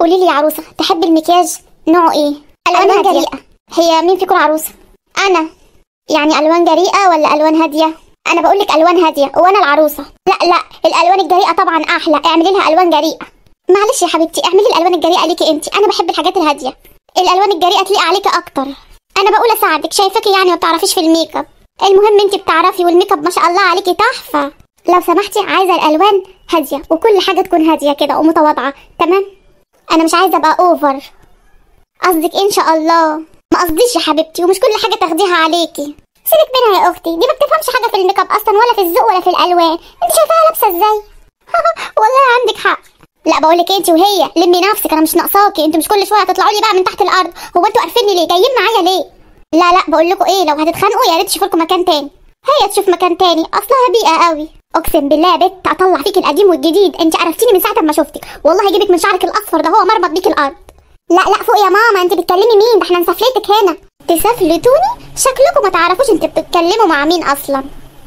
قولي لي يا عروسه تحبي المكياج نوعه ايه الوان جريئه هي مين فيكم العروسه انا يعني الوان جريئه ولا الوان هاديه انا بقول لك الوان هاديه وانا العروسه لا لا الالوان الجريئه طبعا احلى اعملي لها الوان جريئه معلش يا حبيبتي اعملي الالوان الجريئه ليكي انت انا بحب الحاجات الهاديه الالوان الجريئه تليق عليكي اكتر انا بقول اساعدك شايفاكي يعني ما بتعرفيش في الميك اب المهم انت بتعرفي والميك اب ما شاء الله عليكي تحفه لو سمحتي عايزه الالوان هاديه وكل حاجه تكون هاديه كده ومتواضعه تمام انا مش عايزه ابقى اوفر قصدك ان شاء الله ما قصديش يا حبيبتي ومش كل حاجه تاخديها عليكي سيبك منها يا اختي دي ما بتفهمش حاجه في الميك اب اصلا ولا في الذوق ولا في الالوان انت شايفاها لابسه ازاي والله عندك حق لا بقول لك انت وهي لمي نفسك انا مش ناقصاكي انتوا مش كل شويه هتطلعوا لي بقى من تحت الارض هو انتوا عارفيني ليه جايين معايا ليه لا لا بقول لكم ايه لو هتتخانقوا يا ريت تشوفوا لكم مكان تاني هي تشوف مكان تاني اصلها بيئه قوي اقسم بالله يا بت اطلع فيك القديم والجديد انت عرفتيني من ساعه ما شفتك والله هجيبك من شعرك الاصفر ده هو مربط بيك الارض لا لا فوق يا ماما انت بتكلمي مين ده احنا نسفلتك هنا تسفلتوني شكلكم ما تعرفوش انت بتتكلموا مع مين اصلا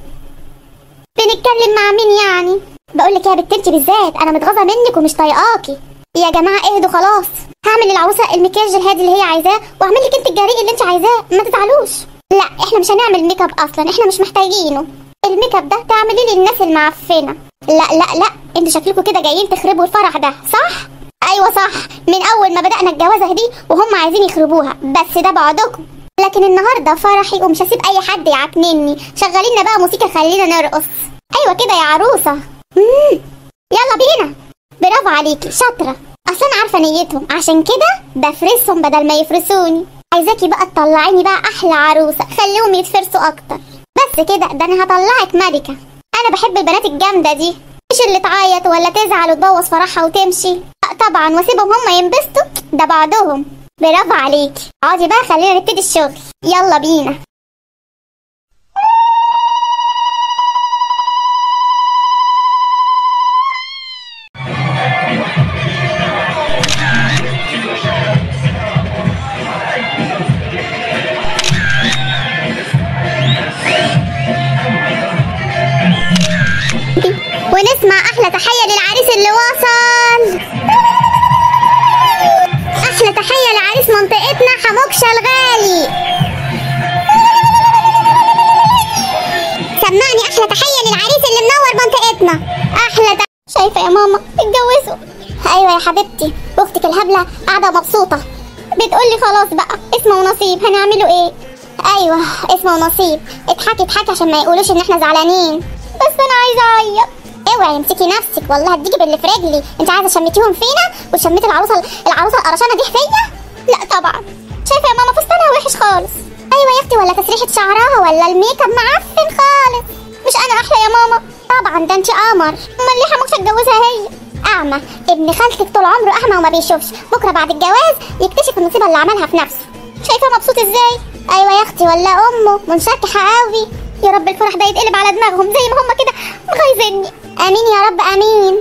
بنتكلم مع مين يعني بقول لك يا بت انت بالذات انا متغاظه منك ومش طايقاكي يا جماعه اهدوا خلاص هعمل للعروسه المكياج الهادي اللي هي عايزاه واعمل لك انت الجريء اللي انت عايزاه ما تزعلوش لا احنا مش هنعمل ميك اب اصلا احنا مش محتاجينه الميك اب ده تعملي لي الناس المعفنه لا لا لا انتوا شكلكم كده جايين تخربوا الفرح ده صح ايوه صح من اول ما بدانا الجوازه دي وهم عايزين يخربوها بس ده بعدكم لكن النهارده فرحي ومش هسيب اي حد يعكنني شغلينا بقى موسيقى خلينا نرقص ايوه كده يا عروسه مم. يلا بينا برافو عليكي شاطره اصل انا عارفه نيتهم عشان كده بفرسهم بدل ما يفرسوني عايزاكي بقى تطلعيني بقى احلى عروسه خليهم يتفرسوا اكتر بس كده ده انا هطلعك ملكه انا بحب البنات الجامده دي مش اللي تعيط ولا تزعل وتبوظ فرحها وتمشي لا طبعا واسيبهم هم ينبسطوا ده بعضهم برافو عليكي اقعدي بقى خلينا نبتدي الشغل يلا بينا ونسمع احلى تحيه للعريس اللي وصل احلى تحيه لعريس منطقتنا حموكشه الغالي سمعني احلى تحيه للعريس اللي منور منطقتنا احلى تحية. شايفه يا ماما اتجوزوا ايوه يا حبيبتي اختك الهبله قاعده مبسوطه بتقولي خلاص بقى اسمه ونصيب هنعمله ايه ايوه اسمه ونصيب اضحكي اضحكي عشان ما يقولوش ان احنا زعلانين بس انا عايزه اعيط اوعي امسكي نفسك والله هديكي باللي في رجلي انت عايزه شميتيهم فينا وشميتي العروسه العروسه القرشانه دي فيا لا طبعا شايفه يا ماما فستانها وحش خالص ايوه يا اختي ولا تسريحه شعرها ولا الميك اب معفن خالص مش انا احلى يا ماما طبعا ده انت قمر امال ليه حموكشه اتجوزها هي اعمى ابن خالتك طول عمره اعمى وما بيشوفش بكره بعد الجواز يكتشف المصيبه اللي عملها في نفسه شايفه مبسوط ازاي ايوه يا اختي ولا امه منشكحه قوي يا رب الفرح ده يتقلب على دماغهم زي ما هم كده مغيظني امين يا رب امين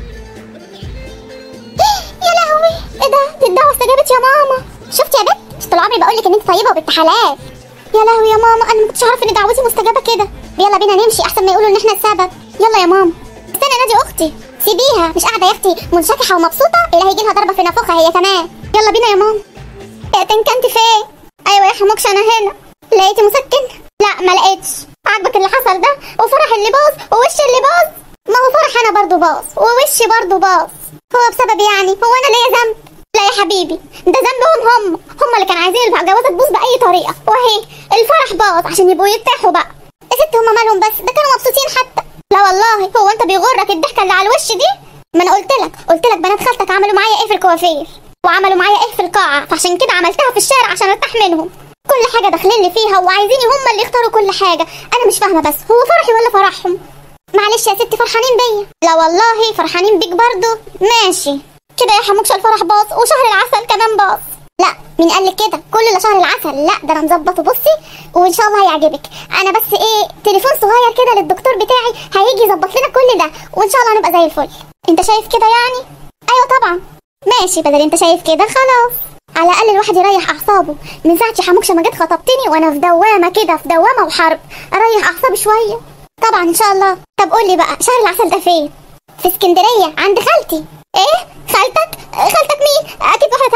يا لهوي ايه ده دي الدعوه استجابت يا ماما شفتي يا بنت مش طول عمري بقول لك ان انت طيبه وبنت حلال يا لهوي يا ماما انا ما كنتش عارفه ان دعوتي مستجابه كده يلا بينا نمشي احسن ما يقولوا ان احنا السبب يلا يا ماما استنى نادي اختي سيبيها مش قاعده يا اختي منشكحه ومبسوطه الا هيجي لها ضربه في نافوخها هي كمان يلا بينا يا ماما يا تنكنت فين ايوه يا حموكش انا هنا لقيتي مسكن لا ما لقيتش عاجبك اللي حصل ده وفرح اللي باظ ووش اللي باظ ما هو فرح انا برضو باظ ووشي برضو باظ هو بسبب يعني هو انا ليا ذنب لا يا حبيبي ده ذنبهم هم هم اللي كانوا عايزين الجوازه تبوظ باي طريقه وهي الفرح باظ عشان يبقوا يرتاحوا بقى يا ست هم مالهم بس ده كانوا مبسوطين حتى لا والله هو انت بيغرك الضحكه اللي على الوش دي ما انا قلت لك قلت لك بنات خالتك عملوا معايا ايه في الكوافير وعملوا معايا ايه في القاعه فعشان كده عملتها في الشارع عشان ارتاح منهم كل حاجه داخلين لي فيها وعايزيني هم اللي يختاروا كل حاجه انا مش فاهمه بس هو فرحي ولا فرحهم معلش يا ستي فرحانين بيا لا والله فرحانين بيك برضو ماشي كده يا حموكش الفرح باظ وشهر العسل كمان باظ لا مين قال لك كده كل اللي شهر العسل لا ده انا مظبطه بصي وان شاء الله هيعجبك انا بس ايه تليفون صغير كده للدكتور بتاعي هيجي يظبط لنا كل ده وان شاء الله هنبقى زي الفل انت شايف كده يعني ايوه طبعا ماشي بدل انت شايف كده خلاص على الاقل الواحد يريح اعصابه من ساعه يا حموكشه ما جيت خطبتني وانا في دوامه كده في دوامه وحرب اريح اعصابي شويه طبعا ان شاء الله طب قول لي بقى شهر العسل ده فين في اسكندريه عند خالتي ايه خالتك خالتك مين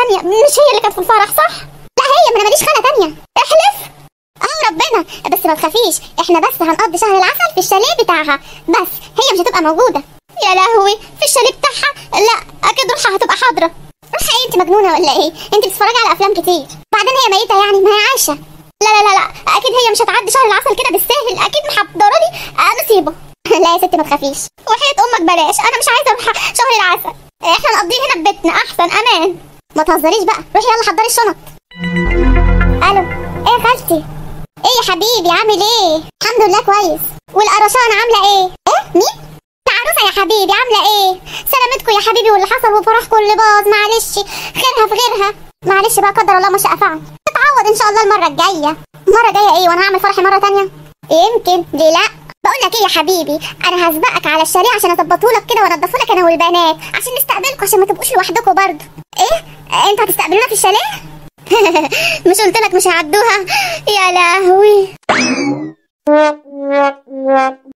تانية مش هي اللي كانت في الفرح صح لا هي ما انا ماليش خالة تانية احلف اه ربنا بس ما تخافيش احنا بس هنقضي شهر العسل في الشاليه بتاعها بس هي مش هتبقى موجودة يا لهوي في الشاليه بتاعها لا اكيد روحها هتبقى حاضرة روحها ايه انت مجنونة ولا ايه انت بتتفرجي على افلام كتير بعدين هي ميتة يعني ما هي عايشة لا لا لا لا اكيد هي مش هتعدي شهر العسل كده بالساهل اكيد محضره لي آه مصيبه لا يا ستي ما تخافيش وحياة امك بلاش انا مش عايزه اروح شهر العسل احنا نقضيه هنا في بيتنا احسن امان ما تهزريش بقى روحي يلا حضري الشنط الو ايه يا خالتي ايه يا حبيبي عامل ايه الحمد لله كويس والقرشانه عامله ايه ايه مين العروسه يا حبيبي عامله ايه سلامتكم يا حبيبي واللي حصل وفرحكم اللي باظ معلش خيرها في غيرها معلش بقى قدر الله ما شاء فعل تتعوض ان شاء الله المره الجايه المره الجايه ايه وانا هعمل فرحي مره تانية يمكن ليه لا بقول لك ايه يا حبيبي انا هسبقك على الشاليه عشان اظبطه لك كده وانضفه لك انا والبنات عشان نستقبلكم عشان ما تبقوش لوحدكم برضه ايه انتوا هتستقبلونا في الشاليه مش قلت لك مش هيعدوها يا لهوي